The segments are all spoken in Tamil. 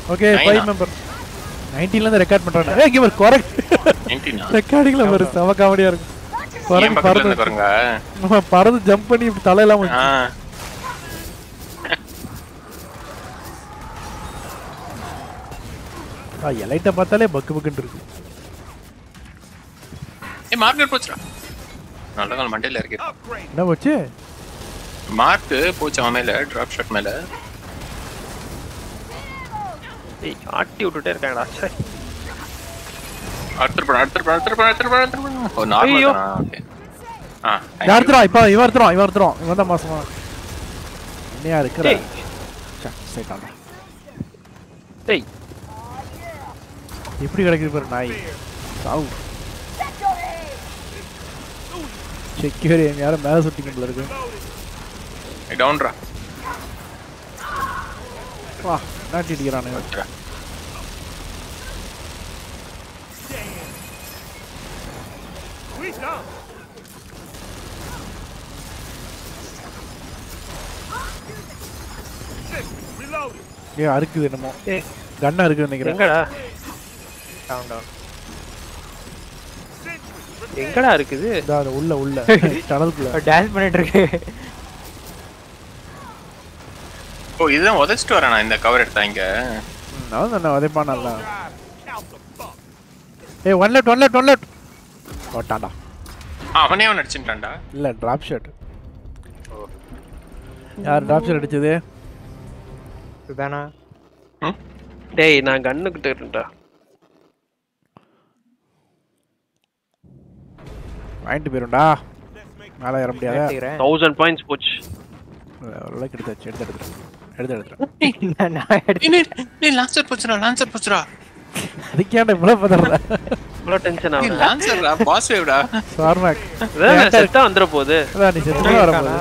ஓகே Nine ஃபைவ் ஆ? மெம்பர் நைன்டீன்லேருந்து ரெக்கார்ட் பண்ணுறாங்க ஏ இங்கே குரங்கு நைன்டீனா ரெக்கார்டிங்கில் வரும் செம காமெடியாக இருக்கும் என் குரங்கு பக்கத்துல பறந்து இருந்து பாருங்க ஆமா, பறந்து ஜம்ப் பண்ணி இப்படி தலையெல்லாம் ஆ எலைட்டை பார்த்தாலே பக்கு பக்குன்னு இருக்கு ஏ மார்க்கெட் போச்சுடா நல்ல நாள் மண்டையில இருக்கு என்ன போச்சு மார்க் போச்சு அவன் மேல டிராப் ஷாட் மேல ஏய் ஆட்டி விட்டுட்டே இருக்காங்கடா சே அடுத்த படம் அடுத்த படம் அடுத்த படம் அடுத்த படம் அடுத்த படம் ஓ நார்மல் ஐயோ. தானா ஓகே ஆ thank யார் you. எடுத்துரும் இப்போ இவன் எடுத்துரும் இவன் எடுத்துரும் இவன் தான் மாசமா என்னையா இருக்கிற டேய். சேட்டாண்டா டேய் எப்படி கிடைக்குது பாரு நாய் சாவு செக்யூர் யாரும் மேலே சுட்டிங்க போல இருக்கு ஏய், டவுன்ரா வா நாட்டி அடிக்கிறானுங்க வச்சுடா ஏ அறுக்குது என்னமோ ஏய் கண்ணா இருக்குன்னு நினைக்கிறேன் எங்கடா டவுன் டவுன் எங்கடா இருக்குது இதா அது உள்ள உள்ள டனலுக்குள்ள டான்ஸ் பண்ணிட்டு இருக்கு ஓ இதுதான் உதச்சிட்டு வரேன் இந்த கவர் எடுத்தா இங்க நான் தானே உதைப்பான் நல்லா ஏய் one left one left one left ஓட்டாண்டா ஆ, அவனே அவன் அடிச்சுட்டான்டா இல்ல டிராப் ஷாட் யார் டிராப் ஷாட் அடிச்சது இதுதானா ம் டேய் நான் கண்ணு கிட்ட இருக்கேன்டா வாங்கிட்டு போயிரும்டா மேலே ஏற முடியாத எடுத்துக்கிறேன். தௌசண்ட் பாயிண்ட்ஸ் போச்சு ஓரளவுக்கு எடுத்தாச்சு எடுத்து எடுத்துறேன் எடுத்து எடுத்துறேன் நான் நான் எடுத்து டேய், டேய், டேய் லான்சர் போச்சுடா லான்சர் போச்சுடா அதுக்கேண்ட இவ்வளோ பதறல இவ்வளோ டென்ஷன் டேய் ஆகுது லான்சர்டா பாஸ் வேவ்டா சார்னாக் அதான் செத்தா வந்துட போகுது அதான் நீ செத்து வரும்போது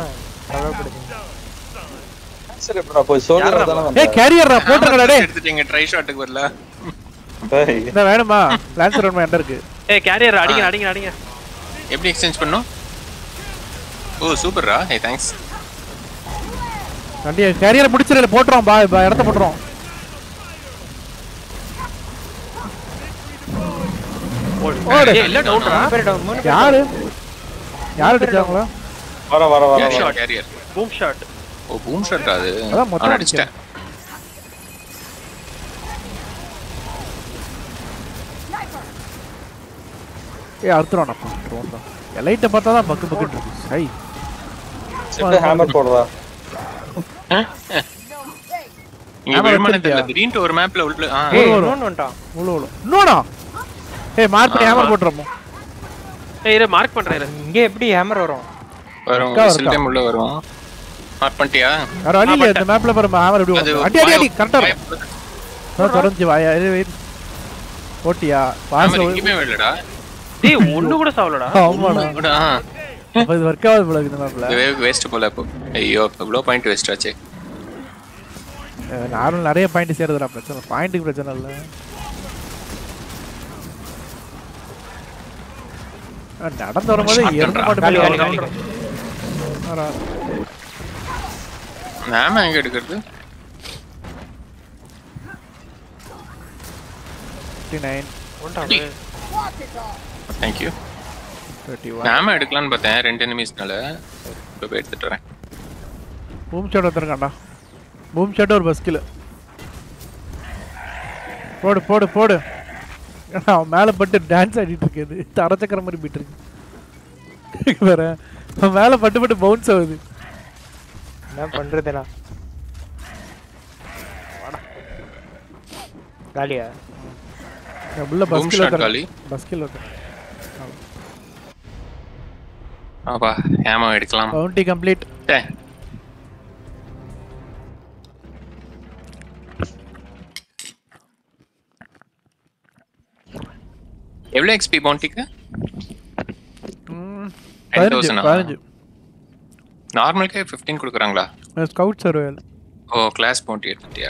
சரி எப்படா போய் சோல்ஜர் யாரா தானே ஏய் கேரியர்ரா போட்டுருக்கடா டேய் எடுத்துட்டீங்க ட்ரை ஷாட்டுக்கு வரல டேய் இந்த வேணுமா லான்சர் வேணுமா என்கிட்ட இருக்கு ஏய் கேரியர் அடிங்க அடிங்க அடிங்க எப்படி எக்ஸ்சேஞ்ச் பண்ணும் ஓ சூப்பர்ரா ஏய் தேங்க்ஸ் வண்டியை கேரியரை முடிச்சிடல போட்டுரும் பா பா, இடத்த போட்டுரும் ஓடு. ஏய் இல்ல டவுன்டா பேர் down, மூணு பேர் யாரு யார் அடிச்சாங்களா வர வர வர கேரியர் வர கேரியர் பூம் ஷாட் ஓ பூம் ஷாட் அது அதான் மொத்தம் அவன் அடிச்சிட்டேன் ஏய் அறுத்துறோம் நான் ட்ரோன் தான் லைட்டை பார்த்தா தான் பக்கு பக்குன்னு இருக்கு சை சிட்டு ஹேமர் போடுறா இங்க ஆமா, விழுமானே வச்சிருக்கியா? தெரியல திடீர்னு ஒரு மேப்ல உள்ள ஆ ஏய் வரும். இன்னொன்னு வந்துட்டான் இவ்வளோ இவ்வளோ இன்னொன்னா ஏய் மார்க் பண்ணி ஹேமர் போட்டுறோமோ ஏய் இரு மார்க் பண்றேன் இரு. இங்க எப்படி ஹேமர் வரும் வரும் இருக்கா, சில இருக்கா? டைம் உள்ள வரும் மார்க் பண்ணிட்டியா வேற வழி இல்லையா இந்த மேப்ல பாரு ஹேமர் எப்படி அது வரும் அடி அடி அடி கரெக்டா வாய- இருக்கும் தொடர்ந்து வாயா இரு, இரு. போட்டியா பாஸ் hammer எங்கேயுமே விடலடா டேய் ஒண்ணு கூட சாவலடா ஆமாடா விடா அப்ப இது ஒர்க் ஆகுது போல இருக்கு இந்த மேப்ல இந்த வேவ் வேஸ்ட் போல இப்போ ஐயோ எவ்வளோ பாயிண்ட் வேஸ்ட் ஆச்சு நார்மல் நிறைய பாயிண்ட் சேருதுடா பிரச்சனை பாயிண்ட்டுக்கு பிரச்சனை இல்ல ஆ, நடந்து வரும்போது Shot எறும்பு பண்றா. மட்டும் காலி, மேல காலி, வரும். வரா. நாம எங்க எடுக்கிறது 59, ஓண்டாவே தேங்க்யூ 31. நாம எடுக்கலாம்னு பார்த்தேன் ரெண்டு எனிமீஸ்னால இப்போ போய் எடுத்துட்டு வரேன் பூம் ஷாட் வந்துருக்காண்டா பூம் ஷாட் ஒரு பஸ்கில் போடு போடு போடு அவன் மேலே பட்டு டான்ஸ் ஆடிட்டு இருக்குது தரச்சக்கர மாதிரி போயிட்டு இருக்கு வேற அவன் மேலே பட்டு பட்டு பவுன்ஸ் ஆகுது என்ன பண்றதுடா காலியா நான் உள்ள Boom பஸ்கில் shot காலி. பஸ்கில் வந்து ஆப்பா ஏமா எடுக்கலாம் பவுண்டி கம்ப்ளீட் டே. எவ்வளோ எக்ஸ்பி பவுண்டிக்கு பதினஞ்சு பதினஞ்சு நார்மலுக்கே ஃபிஃப்டீன் கொடுக்குறாங்களா ஸ்கவுட் சர்வேல் ஓ கிளாஸ் பவுண்டி எடுத்துட்டியா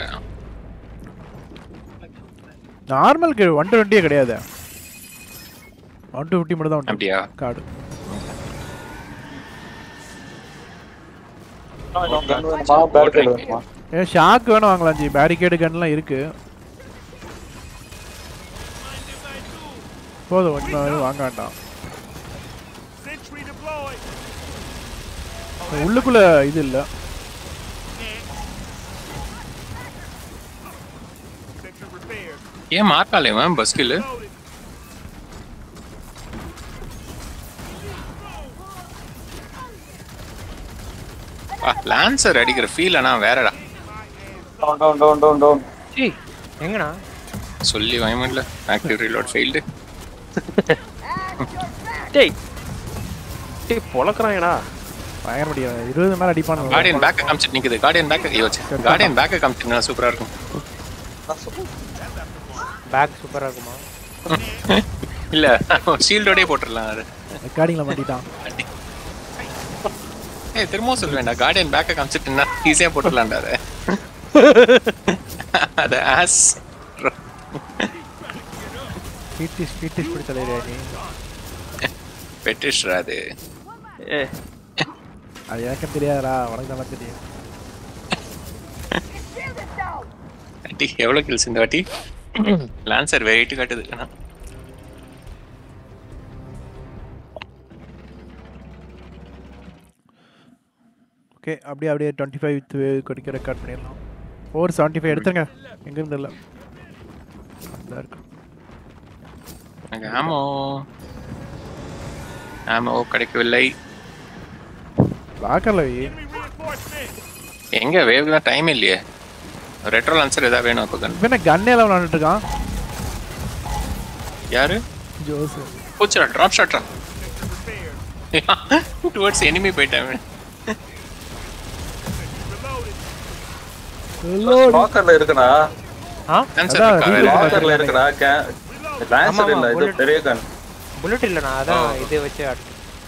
நார்மலுக்கு ஒன் டுவெண்ட்டியே கிடையாது ஒன் டு ஃபிஃப்டி மட்டும் தான் உண்டு அப்படியா கார்டு கன் வேணுமா பேரிகேட் வேணுமா ஏன் ஷாக் வேணும் வாங்கலாம் ஜி பேரிகேடு கன்லாம் இருக்கு போதும் ஒன்றும் வாங்க வேண்டாம் உள்ளுக்குள்ள இது இல்ல ஏன் மார்க்காலே இவன் பஸ்கில் லான்சர் அடிக்கிற ஃபீல் ஆனா வேறடா down down down down down ஏய் எங்கண்ணா சொல்லி பயமில்ல ஆக்டிவ் ரீலோட் ஃபெயில்டு டேய் டேய் பொளக்குறாங்கடா பயங்கர முடியாது இருபது மேல அடிப்பானு கார்டியன் பேக்க காமிச்சிட்டு நிக்குது கார்டியன் பேக்க யோச்சு கார்டியன் பேக்க காமிச்சிட்டு சூப்பரா இருக்கும் பேக் சூப்பரா இருக்குமா இல்ல ஷீல்டோடயே போட்டுடலாம் அது ரெக்கார்டிங்ல மாட்டிட்டான் அடி. ஏய் திரும்பவும் சொல்லுவேன்டா கார்டியன் பேக்க காமிச்சிட்டுனா ஈஸியா போட்டுடலாம்டா அதை அது ஆஸ் ஸ்வீட்டிஷ் ஸ்வீட்டிஷ் பிடிச்சலையா நீ பெட்டிஷ்ரா அது ஏ அது எனக்கும் தெரியாதுடா உனக்கு நல்லா தெரியும் அடி எவ்வளவு கில்ஸ் இந்த வாட்டி லான்சர் வெயிட் காட்டுது ஆனா ஓகே அப்படியே அப்படியே டுவெண்ட்டி ஃபைவ் வித் கொடிக்க ரெக்கார்ட் பண்ணிடலாம் ஃபோர் செவன்ட்டி ஃபைவ் எடுத்துருங்க எங்கேருந்து இல்லை அதான் இருக்கு எனக்கு ஆமோ ஆமோ கிடைக்கவில்லை பார்க்கல எங்க வேவ்லாம் டைம் இல்லையே ரெட்ரோ லான்சர் ஏதாவது வேணும் அப்போ கன் இப்போ என்ன கன்னையில் விளாண்டுட்டு இருக்கான் யாரு ஜோஸ் போச்சுடா ட்ராப் ஷாட்ரா டுவர்ட்ஸ் எனிமி போயிட்டேன் லாக்கர்ல இருக்குண்ணா ஆ லான்சர் அதான் இருக்கா reload வேற? லாக்கர்ல இருக்குண்ணா லான்சர் ஆமா, இல்ல இது bullet. பெரிய கன் புல்லட் இல்லைண்ணா அதான் ஆ. இது வச்சு அடி-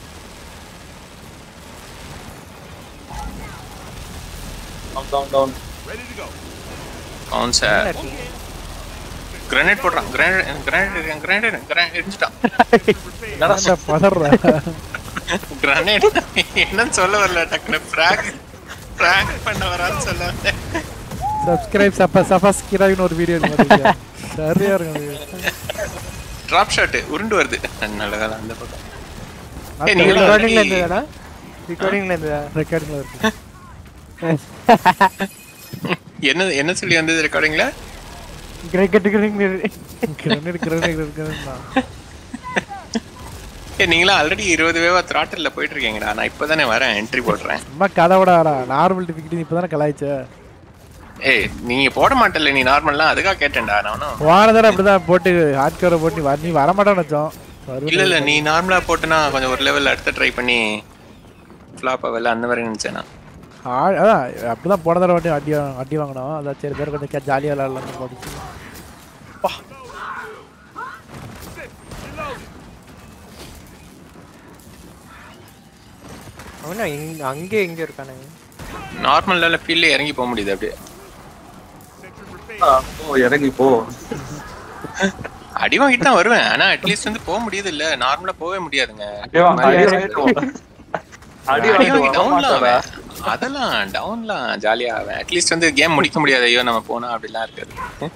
டவுன் டவுன் கவுன் என்ன சார் இருக்கு? கிரனேட் போடுறான் கிரனேட் கிரனேட் கிரனேட் கிரனேட் எரிஞ்சிட்டான் என்னடா பதற கிரனேட் என்னன்னு சொல்ல வரல டக்குனு ஃப்ராக் ஃப்ராக் பண்ண வரான்னு சொல்ல வந்தேன் சப்ஸ்கிரைப் சப்ப சபஸ்கிரைப்னு ஒரு வீடியோ எடுத்து சரியா இருக்கும் ட்ராப் ஷாட் உருண்டு வருது நல்ல வேலை அந்த பக்கம் அது ஏய், நீங்க ரெக்கார்டிங்ல already- இருந்ததாடா ரெக்கார்டிங்ல இருந்ததா ரெக்கார்டிங்ல இருக்கு என்ன என்ன சொல்லி வந்தது ரெக்கார்டிங்ல கிரிக்கெட் கிரனேட் கிரனேட் கிரனேட் ஏ நீங்களா ஆல்ரெடி இருபது வேவா த்ராட்டில் போயிட்டு இருக்கீங்கடா நான் இப்போதானே வரேன் என்ட்ரி போடுறேன் சும்மா கதை விடாடா நார்மல் டிஃபிகல்ட்டி இப்போ தானே கலாய்ச்ச ஏய் நீங்க போட மாட்டல நீ நார்மல்லாம் அதுக்காக கேட்டேன்டா நானும் போன தடவை அப்படிதான் போட்டு ஹார்ட் கவரை போட்டு நீ வர நீ வரமாட்டேன்னு வச்சோம் வருவேன். இல்ல இல்ல நீ நார்மலா போட்டுனா கொஞ்சம் ஒரு லெவல் அடுத்த ட்ரை பண்ணி ஃப்ளாப் ஆகல அந்த மாதிரி நினைச்சேன் நான் ஆ- அதான் அப்படிதான் போன தடவை வந்து அடி வா- அடி வாங்கினோம் அதான் சரி பேர் கொஞ்சம் ஜாலியாக விளாட்லாம் போட்டுச்சு அவனா இங்க அங்கே எங்க இருக்கானே நார்மல் லெவல் ஃபீல்ட்ல இறங்கி போக முடியுது அப்படியே ஓ இறங்கி போ அடி வாங்கிட்டு தான் வருவேன் ஆனா அட்லீஸ்ட் வந்து போக முடியுது இல்ல நார்மலா போகவே முடியாதுங்க அடி வா- அடி வாங்கிட்டு வா. அடி அடி வாங்கி வாங்கிட்டு வர டவுன்ல மாட்டாடா. அதெல்லாம் டவுன்லாம் ஜாலியா ஆவேன் அட்லீஸ்ட் வந்து கேம் முடிக்க முடியாது ஐயோ நம்ம போனா அப்படிலாம் இருக்காது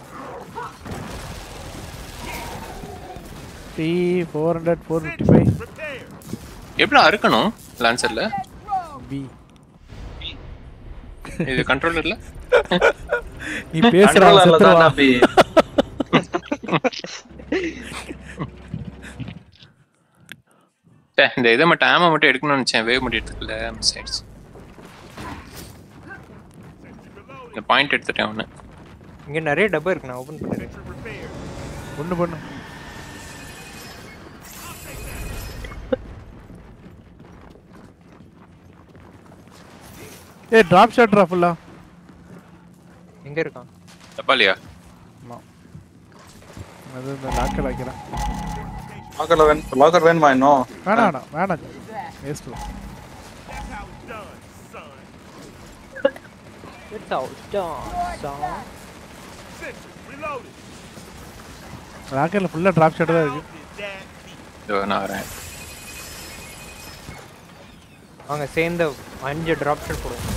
டி four hundred four fifty five எப்படி அறுக்கணும் லான்சர்ல பி இது கண்ட்ரோலர்ல நீ பேசுற Controller ல தான் செத்துருவா. அப்படி. இந்த இதை மட்டும் ஆமா மட்டும் எடுக்கணும்னு நினைச்சேன் வேவ் மட்டும் எடுத்துக்கல மிஸ் ஆயிடுச்சு இந்த பாயிண்ட் எடுத்துட்டேன் ஒன்று இங்க நிறைய டப்பா இருக்கு நான் ஓபன் பண்ணிடுறேன் ஒண்ணு பண்ணு ஏய் டிராப் ஷாட்ரா ஃபுல்லா எங்க இருக்கான் தப்பாலியா அது இந்த லாக்கர் வைக்கிறேன் லாக்கர்ல வேணும் லாக்கர் வேணுமா இன்னும் வேணாம் வேணாம் வேணாம் waste It's all done, son. லாக்கர்ல ஃபுல்லா டிராப் ஷாட் தான் இருக்கு இதோ நான் வரேன் வாங்க சேர்ந்து அஞ்சு டிராப் ஷாட் போடுவோம்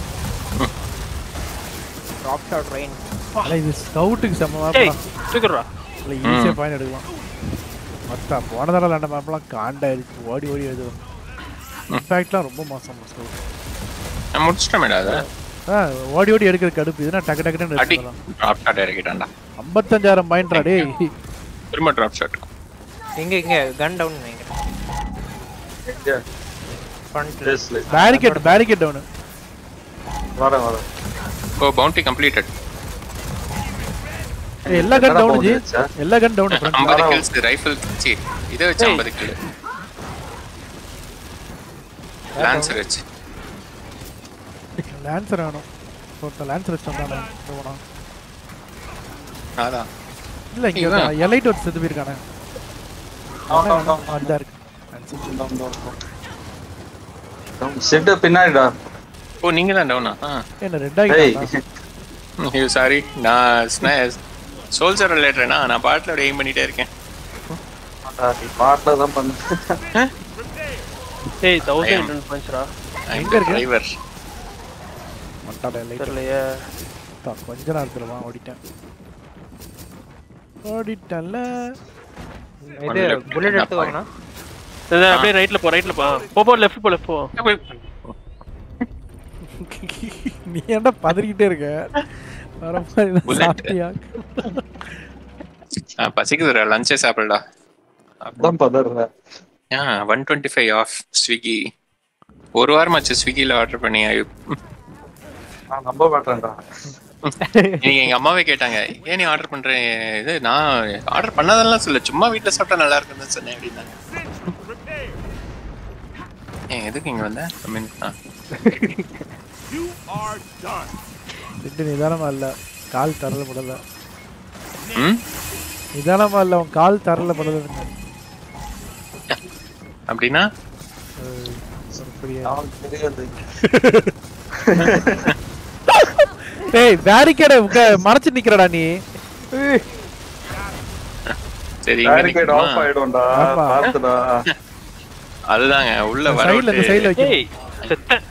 டிராப் ஷாட் ரெயின் ஆனா இது ஸ்கவுட்டுக்கு சமமா டேய் தூக்குறா இல்லை ஈஸியாக பாயிண்ட் எடுக்கலாம் மொத்தா போன தடவை விளாண்ட மேப்லாம் காண்டாயிருச்சு ஓடி ஓடி எழுதுவோம் இன்ஃபேக்ட்லாம் ரொம்ப மோசம் மோசம் நான் முடிச்சிட்டோமேடா அதை ஆ ஓடி ஓடி எடுக்கிற கடுப்பு இதுனா டக்கு டக்குன்னு அடி எடுத்துக்கலாம் ட்ராப் ஷாட் இறக்கிட்டான்டா ஐம்பத்தஞ்சாயிரம் பாயிண்ட்ரா டேய் திரும்ப ட்ராப் ஷாட் இங்க இங்க கன் டவுன் நினைக்கிறேன் எங்க ஃப்ரண்ட்ல Seriously. பேரிகேட் பேரிகேட் டவுனு வரேன் வரேன் ஓ பவுண்டி கம்ப்ளீட்டட் எல்லா கன் என்னடா டவுன் ஜி போகுது, sir? எல்லா கன் டவுன் ஃப்ரெண்ட் ஐம்பது கில்ஸ் ரைஃபிள் சி இதை வச்சு ஐம்பது கில் லான்சர் வச்சு லான்சர் வேணும் ஒருத்தன் லான்சர் வச்சு வந்தானே போனா அதான் இல்ல இங்க இவன். எலைட் ஒரு செத்து போயிருக்கானே Down, down, down, அதுதான் இருக்கு Lancer. down, down, down. Down. Sit பின்னாடிடா ஓ நீங்க தான் டவுனா ஆ என்ன ரெட் ஏய் ஆகிட்டான் ஐயோ சாரி நான் சோல்ஜர் ரிலேட்டட்னா நான் பாட்டில் அப்படியே எய்ம் பண்ணிட்டே இருக்கேன் ஆண்டா, நீ பாட்டில் தான் பண்ண ஏய் தௌசண்ட் எயிட் பாயிண்ட்ஸ்ரா எங்க இருக்கு? டிரைவர் மட்டாட எலைட் தெரியலையே கொஞ்ச நேரத்துல வா ஓடிட்டேன் ஓடிட்டேன்ல இது புல்லட் எடுத்து வாங்கண்ணா இது அப்படியே ரைட்ல போ ரைட்ல போ போ போ லெஃப்ட் போ லெஃப்ட் போ நீ ஏன்டா பதறிக்கிட்டே இருக்க வர மாதிரி தான் Bullet. சாப்பிட்டியா ஆ, பசிக்குதுடா லஞ்சே சாப்பிடலா அதான் பதறேன் ஆ one twenty five off Swiggy ஒரு வாரமாச்சு ஸ்விக்கியில் ஆர்டர் பண்ணி ஐயோ. நான் நம்ப மாட்டேன்டா இன்னைக்கு எங்க அம்மாவே கேட்டாங்க ஏன் நீ ஆர்டர் பண்ற இது நான் ஆர்டர் பண்ணதெல்லாம் சொல்ல சும்மா வீட்ல சாப்பிட்டா நல்லா இருக்குன்னு சொன்னேன் அப்படின்னாங்க ஏன் எதுக்கு இங்க வந்த I mean, ஆ. திட்டு நிதானமா இல்ல கால் தரல படல ம் நிதானமா இல்ல உன் கால் தரல படல அப்படின்னா அவனுக்கு தெரியாது டேய் பேரிகேட மறைச்சு நிக்கிறடா நீ சரி இங்க பேரிகேட் ஆஃப் நிக்கணுமா? ஆயிடும்டா ஆமா. பார்த்துடா அதுதாங்க உள்ள வர சைடுல இந்த விட்டு- சைடுல வைக்க ஏய் செத்தேன்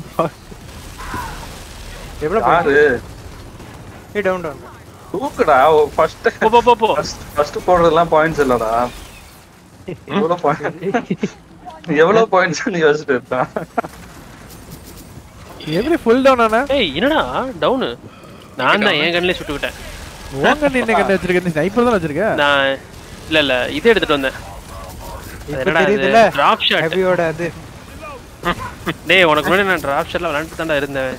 எவ்வளவு யாரு ஏய் டவுன் டவுன் தூக்குடா ஃபர்ஸ்ட் போ போ போ போ ஃபர்ஸ்ட் போடுறதெல்லாம் பாயிண்ட்ஸ் இல்லடா எவ்வளவு பாயிண்ட் எவ்வளவு பாயிண்ட்ஸ் நீ யோசிச்சுட்டு இருக்கான் எப்படி ஃபுல் டவுன் ஆனா ஏய் என்னடா டவுனு நான் தான் என் கண்ணிலே சுட்டுக்கிட்டேன் உங்க நீ என்ன கண்டு வச்சிருக்க நீ ஸ்னைப்பர் தான் வச்சிருக்க நான் இல்ல இல்ல இது எடுத்துட்டு வந்தேன் அது இப்ப என்னடா தெரியுதுல்ல டிராப் ஷாட் ஹெவியோட அது டேய் உனக்கு முன்னாடி நான் டிராப் ஷாட்ல விளையாண்டு தான்டா இருந்தேன்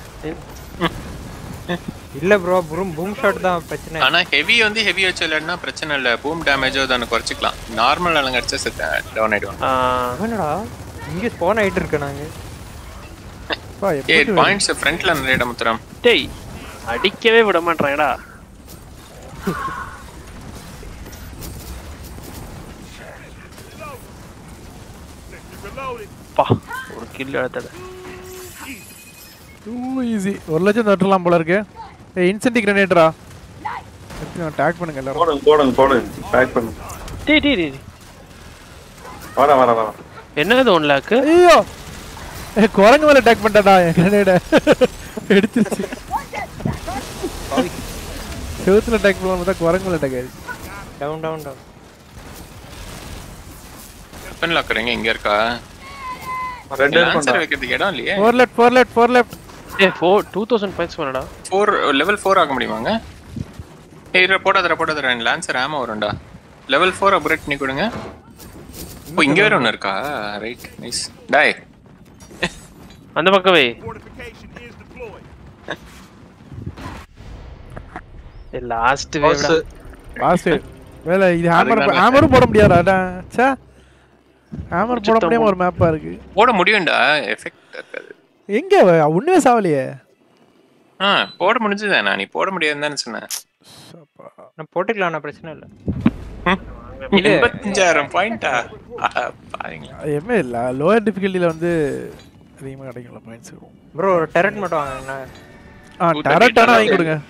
இல்ல ப்ரோ பூம் பூம் ஷாட் தான் பிரச்சனை ஆனா ஹெவி வந்து ஹெவி வச்சு விளையாடினா பிரச்சனை இல்ல பூம் டேமேஜோ தானே குறைச்சிக்கலாம் நார்மல் அலங்க அடிச்சா செத்த டவுன் ஆயிடுவான் ஆ, என்னடா இங்க ஸ்பான் ஆயிட்டு இருக்கு நாங்க பா, ஏ எப்படி பாயிண்ட்ஸ் ஃப்ரண்ட்ல நிறைய இடம் முத்துறான் டேய் அடிக்கவே விட மாட்டேறாங்கடா பா ஒரு கில் எடுத்தட டூ ஈஸி ஒரு லட்சம் தட்டலாம் போல இருக்கு ஏய் இன்சென்டி கிரனேட்டரா டேக் பண்ணுங்க எல்லாரும் போடுங்க போடுங்க போடுங்க பேக் பண்ணு டேய் டேய் டேய் வர வர வர என்னது ஒன் லேக்கு ஐயோ ஏய் குரங்கு மேல டேக் பண்ணிட்டடா என் கிரனேட எடுத்துருச்சு செவுத்துல டேக் பண்ணலாம் பார்த்தா குரங்கு மேல டேக் ஆயிடுச்சு down down down weapon locker எங்க இங்க இருக்கா ரெண்டு பேர் ஆன்சர் பண்ணா வைக்கிறதுக்கு இடம் இல்லையே four left four left four left ஏய் ஃபோர் டூ தௌசண்ட் பாயிண்ட்ஸ் வேணடா ஃபோர் லெவல் ஃபோர் ஆக முடியுமாங்க ஏய் இதில் போடாதர போடாதர லான்சர் ஆமா வரும்டா லெவல் ஃபோர் அப்ரேட் பண்ணி கொடுங்க ஓ இங்க வேற ஒன்று இருக்கா ரைட் நைஸ் டாய் அந்த பக்கமே லாஸ்ட் வேவ்டா பாஸ் வேலை இது ஹேமர் அதுக்கு ஹேமரும் போட முடியாதாடா ச்சே ஹேமர் போட முடியாம ஒரு மேப்பா இருக்கு போட முடியும்டா எஃபெக்ட் இருக்காது எங்க அவ? ஒண்ணுமே சாவலையே ஆ போட முடிஞ்சதுதானா நீ போட முடியாதுன்னு தானே சொன்னேன் நான் போட்டுக்கலாம் பிரச்சனை இல்ல எண்பத்தஞ்சாயிரம் பாயிண்டா பாருங்களா எதுவுமே இல்ல லோயர் டிஃபிகல்ட்டில வந்து அதிகமா கிடைக்கல பாயிண்ட்ஸ் ப்ரோ டெரட் மட்டும் வாங்க என்ன ஆ Two டேரக்டான thirty வாங்கி கொடுங்க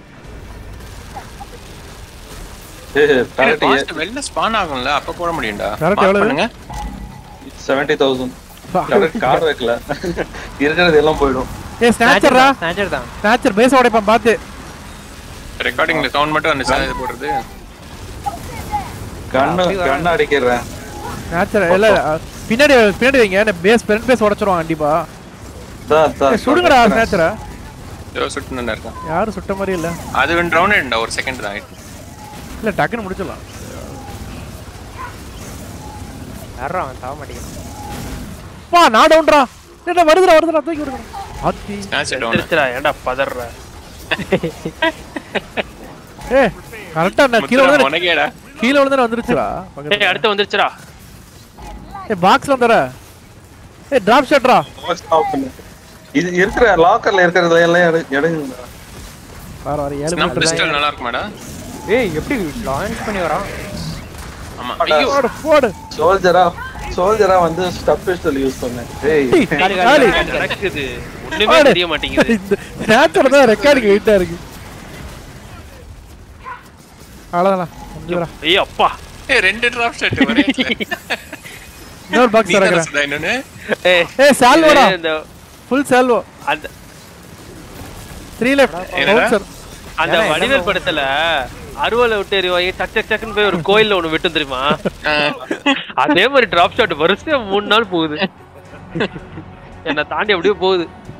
ஏய் பேரட்டி Fast வெளில ஸ்பான் ஆகும்ல அப்ப போட முடியும்டா Correct, Mark எவ்வளவு? பண்ணுங்க செவன்டி தௌசண்ட் கார் வைக்கல இருக்கிறது எல்லாம் போயிடும் ஏ ஸ்னாச்சர்ரா ஸ்னாச்சர் தான் ஸ்னாச்சர் பேச உடைப்பான் பாத்து ரெக்கார்டிங்ல சவுண்ட் மட்டும் வந்துச்சா இது போடுறது கண்ணு கண்ணு அடிக்கிறேன் நேச்சுரல் இல்ல அஹ், பின்னாடி பின்னாடி வைங்க பேஸ் ஃப்ரண்ட் பேஸ் உடைச்சிருவான் கண்டிப்பா தான், தான். ஏய், சுடுங்கடா நேச்சரா ஏதோ சுட்டுன்னு இருக்கான் யாரும் சுட்ட மாதிரி இல்ல அது வந்து ரவுண்ட் ஒரு செகண்ட் தான் ஆயிட்டு இல்ல டக்குன்னு முடிச்சிடலாம் யாரா அவன் சாக மாட்டேங்கிறான் பா நான் டவுன்டா என்ன வருதுடா வருதுடா தூக்கி விடுங்க ஆத்தி ஸ்னாச் டவுன் திருச்சிரா ஏன்டா பதற ஏ கரெக்டா நான் கீழ விழுந்து உனக்கேடா கீழ விழுந்து வந்துருச்சுடா ஏய் அடுத்து வந்துருச்சுடா ஏ பாக்ஸ்ல வந்துற ஏ டிராப் ஷாட்ரா Stop பண்ணு. இது இருக்கிற லாக்கர்ல இருக்கிறதுல எல்லாம் எடு- எடுங்க வர வர ஏழு ஸ்னாப் மீட்டர் பிஸ்டல் நல்லா இருக்குமாடா ஏய் எப்படி லான்ச் பண்ணி வரான் ஆமா ஐயோ போடு போடு சோல்ஜரா சோல்ஜரா வந்து ஸ்டப் பிஸ்டல் யூஸ் பண்ணு ஏய் காலி காலி நடக்குது ஒண்ணுமே தெரிய மாட்டேங்குது இந்த நேச்சர் தான் ரெக்கார்டிங் வெயிட்டா இருக்கு அவ்வளோதான் முடிஞ்சுடா ஐயோ அப்பா ஏய் ரெண்டு டிராப் ஷாட் ஒரே இன்னொரு பாக்ஸ் நீ தானே இறக்குறேன் சுதா இன்னொன்னு ஏய் ஏய் சால்வோடா இது இந்த ஃபுல் சால்வோ அந்த த்ரீ லெஃப்ட் என்னடா? பவுன்சர் அந்த வடிவேல் படத்துல அருவாலை விட்டு எறிவாங்க டக் டக் டக்குன்னு போய் ஒரு கோயில்ல ஒண்ணு விட்டும் தெரியுமா அதே மாதிரி டிராப் ஷாட் வரிசையா மூணு நாள் போகுது என்னை தாண்டி அப்படியே போகுது